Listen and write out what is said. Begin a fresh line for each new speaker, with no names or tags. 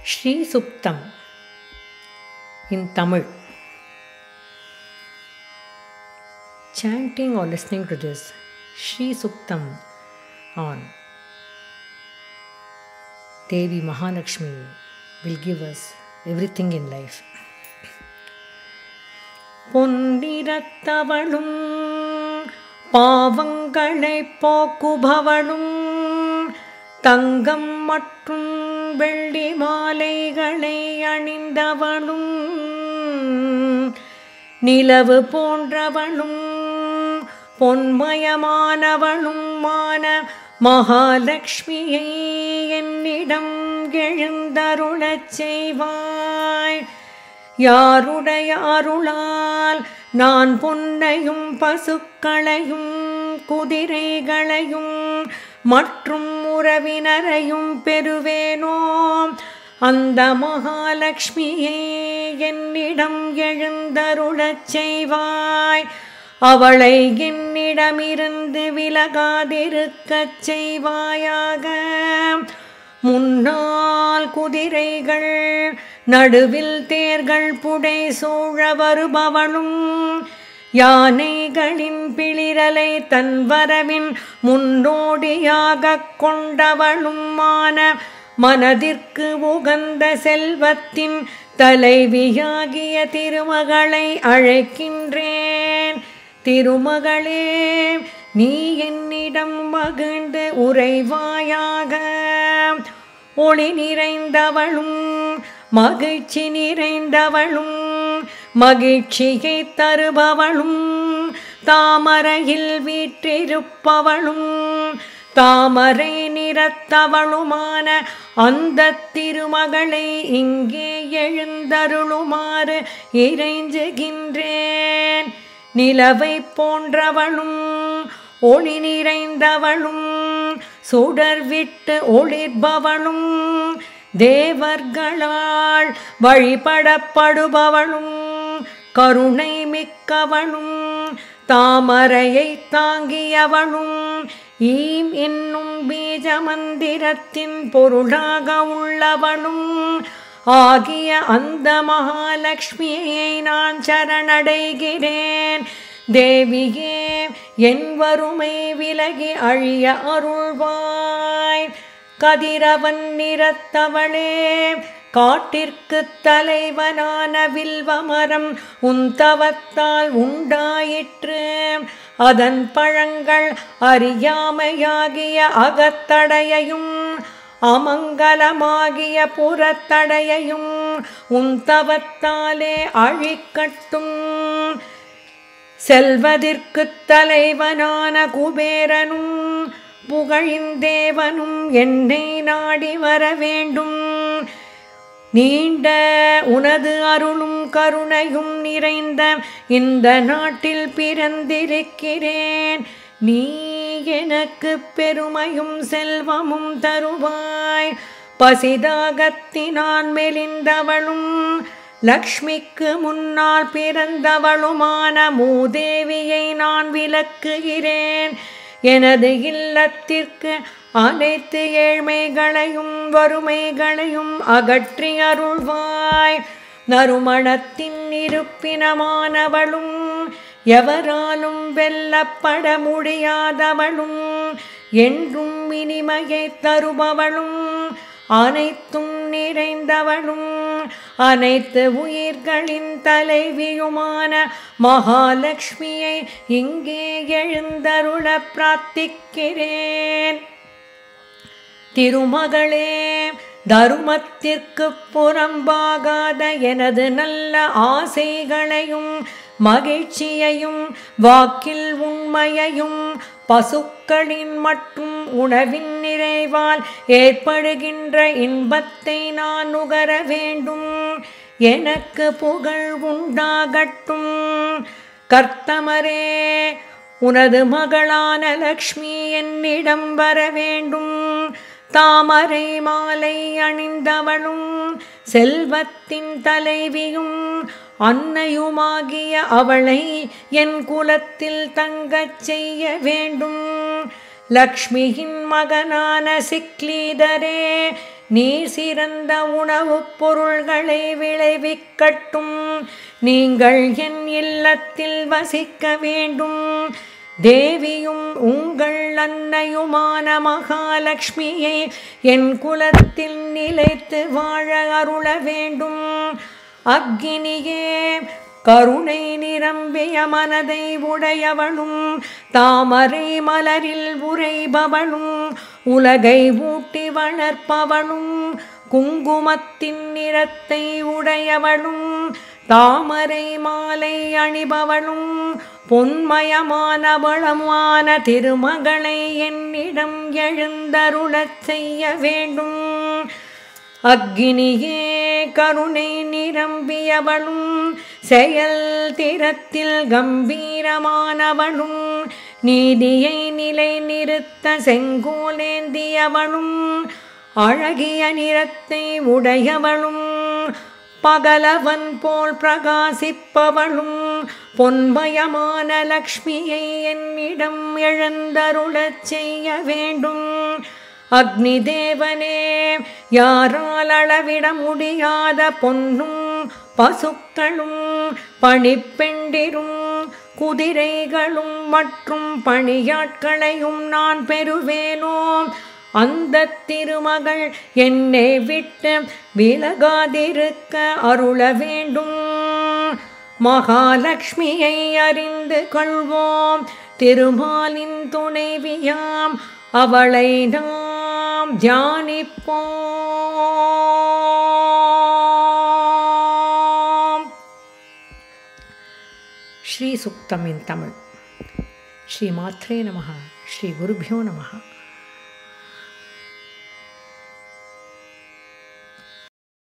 Sri சுக்தம் in Tamil. Chanting or listening to this Sri Suktam on Devi Mahalakshmi will give us everything in life. பொன்னிறத்தவளும் பாவங்களை போக்குபவளும் தங்கம் மற்றும் வெள்ளி மாலைகளை அணிந்தவளும் நிலவு போன்றவளும் பொன்மயமானவளும் மான மகாலட்சுமியை என்னிடம் எழுந்தருளச் செய்வாய் யாருடைய அருளால் நான் பொன்னையும் பசுக்களையும் குதிரைகளையும் மற்றும் உறவினரையும் பெறுவேனோ அந்த மகாலட்சுமியே என்னிடம் எழுந்தருளச் செய்வாய் அவளை என்னிடமிருந்து விலகாதிருக்கச் செய்வாயாக முன்னால் குதிரைகள் நடுவில் தேர்கள் புடை சூழ வருபவளும் யானைகளின் பிளிரலை தன் வரவின் முன்னோடியாகக் கொண்டவளுமான மனதிற்கு உகந்த செல்வத்தின் தலைவியாகிய திருமகளை அழைக்கின்றேன் திருமகளே நீ என்னிடம் மகிழ்ந்து உறைவாயாக ஒளி நிறைந்தவளும் மகிழ்ச்சி நிறைந்தவளும் மகிழ்ச்சியை தருபவளும் தாமரையில் வீற்றிருப்பவளும் தாமரை நிறத்தவளுமான அந்த திருமகளை இங்கே எழுந்தருளுமாறு இறைஞ்சுகின்றேன் நிலவை போன்றவளும் ஒளி நிறைந்தவளும் சுடர் விட்டு ஒளிர்பவளும் தேவர்களால் வழிபடப்படுபவளும் கருணை மிக்கவளும் தாமரையை தாங்கியவளும் ஈம் என்னும் பீஜ மந்திரத்தின் பொருளாக உள்ளவளும் ஆகிய அந்த மகாலட்சுமியை நான் சரணடைகிறேன் தேவியே என் வறுமை விலகி அழிய அருள்வாய் கதிரவன் நிறத்தவளே காட்டிற்கு தலைவனான வில்வமரம் உந்தவத்தால் உண்டாயிற்று அதன் பழங்கள் அறியாமையாகிய அகத்தடையையும் அமங்கலமாகிய புறத்தடையையும் உந்தவத்தாலே அழிக்கட்டும் செல்வதிற்கு தலைவனான குபேரனும் புகழிந்தேவனும் என்னை நாடி வர வேண்டும் நீண்ட உனது அருளும் கருணையும் நிறைந்த இந்த நாட்டில் பிறந்திருக்கிறேன் நீ எனக்கு பெருமையும் செல்வமும் தருவாய் பசிதாகத்தினான் மெலிந்தவளும் லக்ஷ்மிக்கு முன்னால் பிறந்தவளுமான மூதேவியை நான் விளக்குகிறேன் எனது இல்லத்திற்கு அனைத்து ஏழ்மைகளையும் வறுமைகளையும் அகற்றி அருள்வாய் நறுமணத்தின் இருப்பினமானவளும் எவராலும் வெல்லப்பட முடியாதவளும் என்றும் இனிமையை தருபவளும் அனைத்தும் நிறைந்தவளும் அனைத்து உயிர்களின் தலைவியுமான மகாலட்சுமியை இங்கே எழுந்தருள பிரார்த்திக்கிறேன் திருமகளே தருமத்திற்கு புறம்பாகாத எனது நல்ல ஆசைகளையும் மகிழ்ச்சியையும் வாக்கில் உண்மையையும் பசுக்களின் மற்றும் உணவின் நிறைவால் ஏற்படுகின்ற இன்பத்தை நான் நுகர வேண்டும் எனக்கு புகழ் உண்டாகட்டும் கர்த்தமரே உனது மகளான லக்ஷ்மி என்னிடம் வர வேண்டும் தாமரை மாலை அணிந்தவளும் செல்வத்தின் தலைவியும் அன்னையுமாகிய அவளை என் குலத்தில் தங்கச் செய்ய வேண்டும் லக்ஷ்மியின் மகனான சிக்லீதரே நீர் சிறந்த உணவுப் பொருள்களை விளைவிக்கட்டும் நீங்கள் என் இல்லத்தில் வசிக்க வேண்டும் தேவியும் உங்கள் அன்னையுமான மகாலட்சுமியை என் குலத்தில் நிலைத்து வாழ அருள வேண்டும் அக்னியே கருணை நிரம்பிய மனதை உடையவளும் தாமரை மலரில் உரைபவளும் உலகை ஊட்டி வளர்ப்பவளும் குங்குமத்தின் நிறத்தை உடையவளும் தாமரை மாலை அணிபவளும் பொன்மயமான வளமான திருமகளை என்னிடம் எழுந்தருளச் செய்ய வேண்டும் அக்னியே கருணை நிரம்பியவளும் செயல் திறத்தில் கம்பீரமானவளும் நீதியை நிலை நிறுத்த செங்கோலேந்தியவளும் அழகிய நிறத்தை உடையவளும் பகலவன் போல் பிரகாசிப்பவளும் பொன்மயமான லக்ஷ்மியை என்னிடம் எழுந்தருளச் செய்ய வேண்டும் அக்னி தேவனே யாரால் அளவிட முடியாத பொன்னும் பசுக்களும் பணிப்பெண்டிரும் குதிரைகளும் மற்றும் பணியாட்களையும் நான் பெறுவேனோ அந்த திருமகள் என்னை விட்டு விலகாதிருக்க அருள வேண்டும் மகாலட்சுமியை அறிந்து கொள்வோம் திருமாலின் துணைவியாம் அவளை நாம் தியானிப்போம் ஸ்ரீ சுக்தம் இன் தமிழ் ஸ்ரீ மாத்ரே நம ஸ்ரீ குருபியோ நம